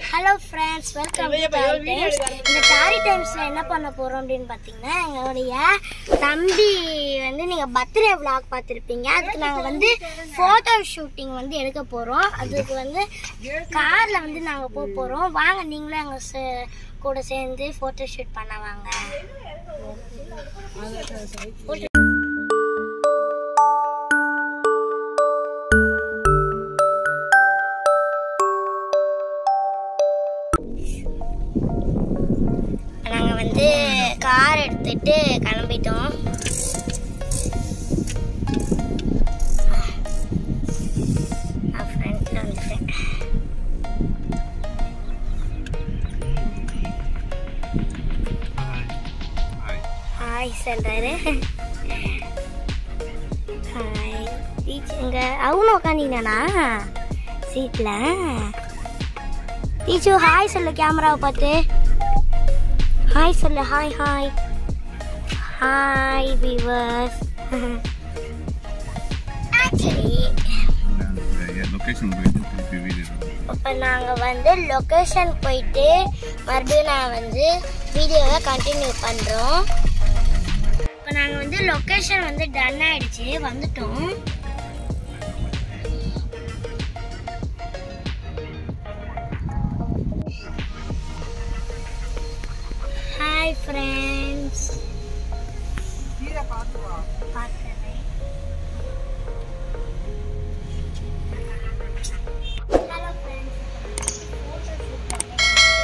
Hello friends welcome to டாரி times இந்த டாரி டைம்ஸில் என்ன பண்ண போகிறோம் அப்படின்னு பார்த்தீங்கன்னா எங்களுடைய தம்பி வந்து நீங்கள் பர்த்டே vlog பார்த்துருப்பீங்க அதுக்கு நாங்கள் வந்து ஃபோட்டோ ஷூட்டிங் வந்து எடுக்க போகிறோம் அதுக்கு வந்து காரில் வந்து நாங்கள் போக போகிறோம் வாங்க நீங்களும் எங்கள் சே- கூட சேர்ந்து ஃபோட்டோ ஷூட் பண்ண வாங்க நாங்கள் வந்து கார் எடுத்துட்டு கிளம்பிட்டோம் நான் ஃப்ரெண்ட்ஸில் வந்துட்டேன் ஹாய் சொல்கிறாரு ஹாய் டீச் எங்க அவனும் உட்காந்தீங்கண்ணா சீட்டில் டீச்சு ஹாய் சொல்லு கேமராவை பார்த்து ஹாய் சொல்லு ஹாய் ஹாய் ஹாய் விவர்ஸ் சரி லொக்கேஷன் போயிட்டு திருப்பி வீடு இப்போ நாங்கள் வந்து லொக்கேஷன் போயிட்டு மறுபடியும் நான் வந்து வீடியோவை கண்டினியூ பண்ணுறோம் இப்போ நாங்கள் வந்து லொக்கேஷன் வந்து டன் ஆயிடுச்சு வந்துட்டோம் ஹாய் ஃப்ரெண்ட்ஸ் பார்க்குறேன் ஹலோ ஃப்ரெண்ட்ஸ் ஃபோட்டோ ஷூட் பண்ணி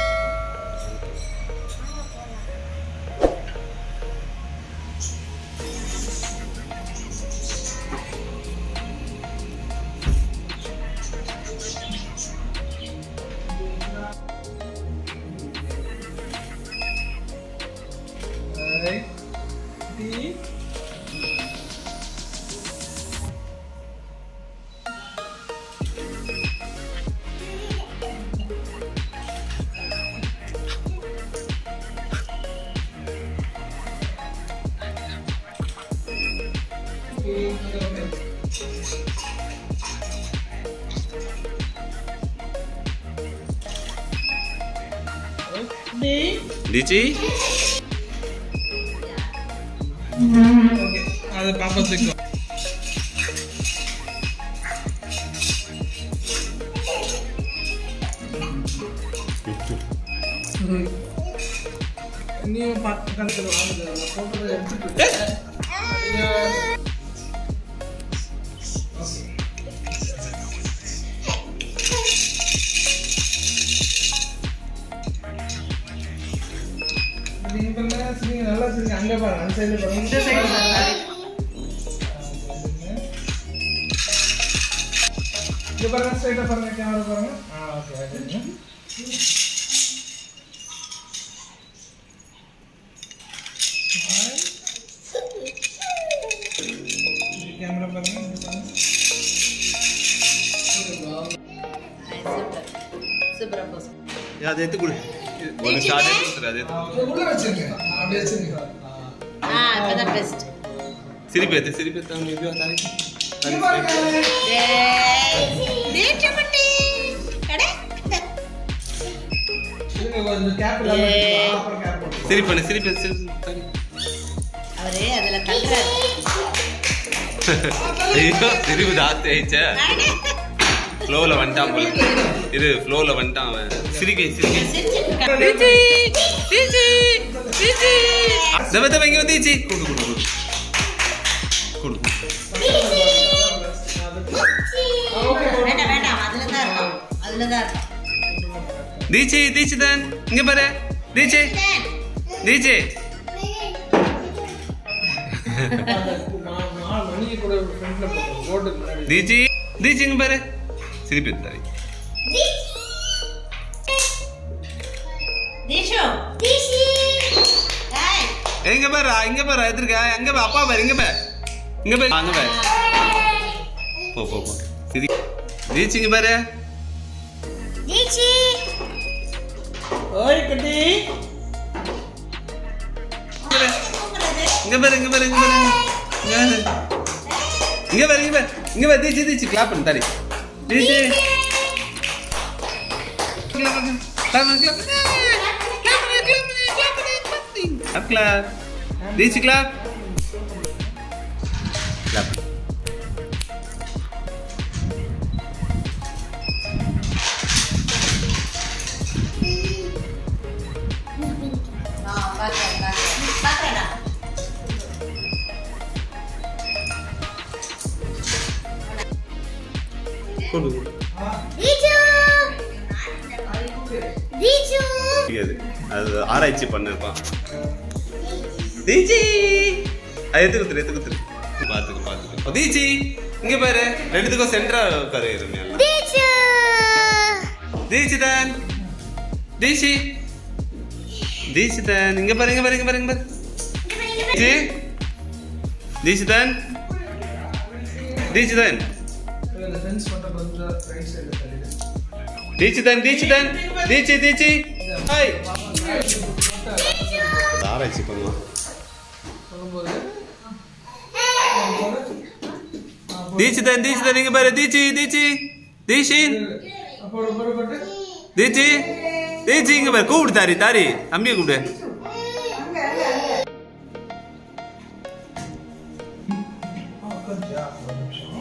டிஜி அது பாப்பத்துக்கு நீயும் பார்த்து கணக்கில் வாங்குது போட்டோ எடுத்துட்டு நீங்க பண்ணுங்க சரிங்க நல்லா சரிங்க அங்க பாருங்க அந்த சைடுல பாருங்க இந்த சைடு பாருங்க இங்க பாருங்க ஸ்ட்ரைட்டா பாருங்க கேமரா பாருங்க ஆ ஓகே ஓகே கேமரா பாருங்க இங்க பாருங்க அது எடுத்து கொடு ஒரு ஷார்ட் எடுத்து கொடுத்துரு, அது எடுத்து இதை உள்ள வச்சிருங்க அப்படியே வச்சிருங்க ஆ இப்பதான் பெஸ்ட் சிரிப்பு எடுத்து சிரிப்பு எடுத்து அவங்க இப்படி தாரி இங்க பாருங்க தேச்சப்பட்டி கடை இருங்க கொஞ்சம் கேப் இல்லாம வச்சுக்கோ. அப்புறம் கேப் போட்டு சிரிப்பு பண்ணு சிரிப்பு எடுத்து சிரிப்பு தாரி அவரு அதுல தள்ளுறாரு ஐயோ சிரிப்பு ஜாஸ்தி ஆயிடுச்சே ஃப்ளோவில் வந்துட்டான் போல இரு ஃப்ளோவில் வந்துட்டான் அவன் சிரிக்கை சிரிக்கை சிரிச்சிட்டு இருக்காரு தவ தவ இங்க வந்து ஈச்சி கொடு கொடு கொடு கொடு வேண்டாம் வேண்டாம் அதுல தான் இருக்கும் அதுல தான் இருக்கும் தீச்சி தீச்சி தான் இங்க பாரு தீச்சி தீச்சி மா- மா- மணிக்கு கூட ஃப்ரண்ட்ல போட்டு ரோட்டுக்கு முன்னாடி தீச்சி தீச்சி இங்க பாரு சிரிப்பு எடுத்து தாரி தீஷு ஏய் எங்க பாரு இங்க பாரு எதிர்க்க எங்க பாரு அப்பா பாரு இங்க பாரு இங்க பாரு அங்க பாரு போ போ போ சிரி தீச்சி இங்க பாரு தீச்சி ஓய் குட்டி இங்க பாரு இங்க பாரு இங்க பாரு இங்க பாரு இங்க பாரு இங்க பாரு இங்க பாரு தீச்சி தீச்சி கிளாப் பண்ணு தாரி தீச்சி clap பண்ணு. Clap, clap. Clap, clap. Diji clap. Clap. ஆ, பார்க்கிறேன், பார்க்கிறேன். பார்க்கிறேன்டா. கொடு கொடு. தீச்சு தீச்சு தெரியாது அது ஆராய்ச்சி பண்ணிருப்பான் தீச்சி அது எடுத்து குத்துரு எடுத்து குத்துரு பாத்துக்கு பாத்துக்கு தீச்சி இங்க பாரு ரெண்டுத்துக்கும் சென்டரா உட்காரு இருமையா தீச்சு தீச்சிதன் தீச்சி தீச்சிதன் இங்க பாரு இங்க பாரு இங்க பாரு இங்க பாரு தீச்சி தீச்சிதன் தீச்சிதன் இந்த ஃப்ரெண்ட்ஸ் மட்டும் கொஞ்சம் ரைட் சைடில் தள்ளிடு தீச்சிதன் தீச்சிதன் தீச்சி தீச்சி ஹாய் ஆராய்ச்சி பண்ணுவான் சொல்லும்போது தீச்சிதன் தீச்சிதன் இங்க பாரு தீச்சி தீச்சி தீஷின் அப்போ போட்டு தீச்சி தீச்சி இங்க பாரு கூப்பிடு தாரி தாரி அம்பியை கூப்பிடு கொஞ்சம் ஒரு நிமிஷம்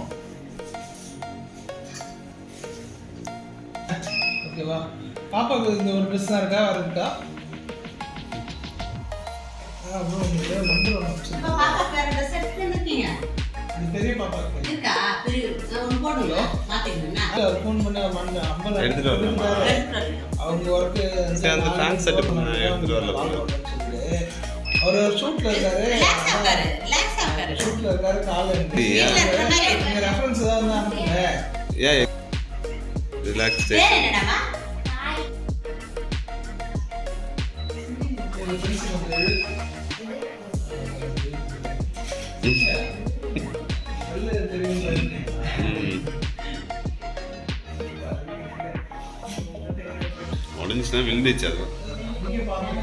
ஓகேவா பாப்பாவுக்கு இந்த ஒரு ட்ரெஸ் தான் இருக்கா வேற இருக்கா ஆ ப்ரோ உங்களுக்கு நம்பர் ஒன்று வச்சிருக்கேன் இப்ப பாப்பாக்கு வேற dress எடுத்துட்டு வந்திருக்கீங்க? இது பெரிய பாப்பாவுக்கு இருக்கா? பெரிய- ஒண்ணு போடுங்க. மாத்திக்கணும்னா? அவர் ஃபோன் பண்ணி அவர் மண்ணு ஐம்பது எடுத்துட்டு வரலாமா? எடுத்துட்டு வரணும். அவங்க ஒர்க்கு சரி, அந்த pant set பண்ண எடுத்துட்டு வரல. அவர் ஒரு ஷூட்ல இருக்காரு Relax ஆ உட்காரு, relax ஆ உட்காரு. ஷூட்ல இருக்காரு காலைல அப்படியா? வீட்ல இருக்கிற மாதிரி இருக்கு. நீங்க ரெஃபரன்ஸ் ஏதாவது இருந்தா அனுப்புங்க ஏன் ரிலாக்ஸ் பேர் என்னடாமா? ஒரு ஃப்ரெண்ட்ஸ் வந்து வெளில தெரியுங்களா உடஞ்சுச்சுன்னா விழுந்துச்சு அது இங்க பாருங்க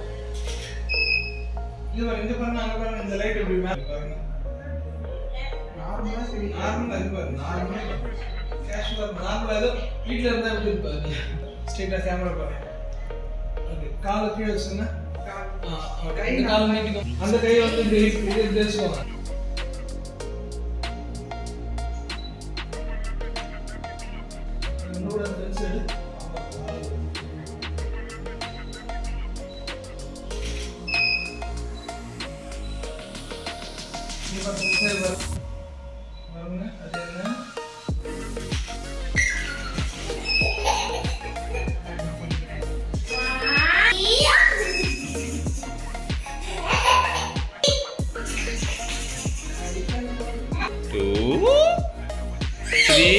இது பாருங்க இங்க பாருங்க அங்க பாருங்க இந்த லைட் இப்படி மேல பாருங்க நார்மலா சரி நார்மலா இது பாருங்க நார்மலா கேஷுவலா நார்மலா ஏதோ வீட்ல இருந்தா எப்படி இருப்பாரு ஸ்ட்ரைட்டா கேமரா பாருங்க ஓகே காலை கீழே வச்சுங்க ஆ, okay. இந்த காலை நீட்டிக்கும் அந்த கையை வந்து இப்படி இது இப்படி வச்சுக்கோங்க என்னோட ஃப்ரெண்ட்ஸ் எடு இங்க பாருங்க சரி பாருங்க பாருங்க அது என்ன டூ த்ரீ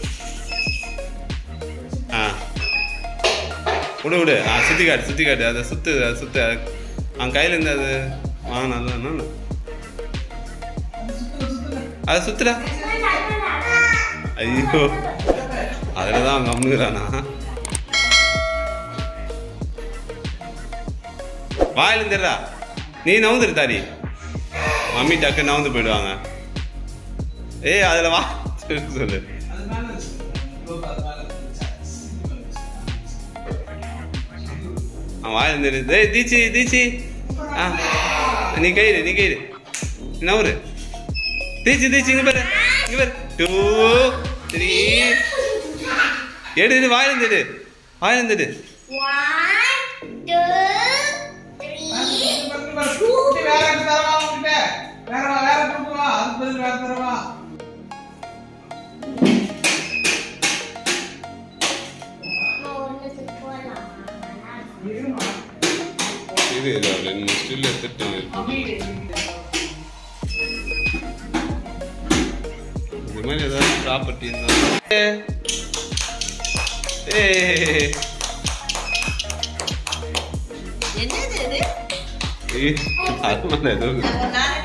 ஆ விடு விடு ஆ சுத்தி காட்டு சுத்தி காட்டு அதை சுத்து அதை சுத்து அவன் கையில இருந்து அது ஆ நல்லா நல்லா அதை சுத்துடா ஐயோ அதில் தான் அவன் கம்முறானா வாயில இருந்துடுறா நீ நவுந்துரு தாடி மம்மி டக்கு நவுந்து போயிடுவாங்க ஏய் அதில் வா சொல்லு சொல்லு அது மேல வச்சுக்கோங்க இதோ அது மேல அவன் வாயில இருந்து டேய் தீச்சி தீச்சி ஆ நீ கயிறு நீ கயிறு நவுரு தீச்சி தீச்சி இங்க பாரு இங்க பாரு டூ த்ரீ எடு எடு வாயில இருந்து எடு வாயில இருந்து எடு One, two, three. வேற இடத்து தரவா உங்ககிட்ட வேற வா, வேற கொடுத்து வா அதுக்கு பதில் வேற தரவா ஒன்றுக்கு போகலாம் இருமா இது இது ரெண்டு மூணு ஸ்டில் எடுத்துட்டு இது மாதிரி ஏதாவது ப்ராப்பர்ட்டி இருந்தா ஏ என்னது இது? ஏய் அது மாதிரி எதுவும் இல்லை. நான் ஒரு நாலு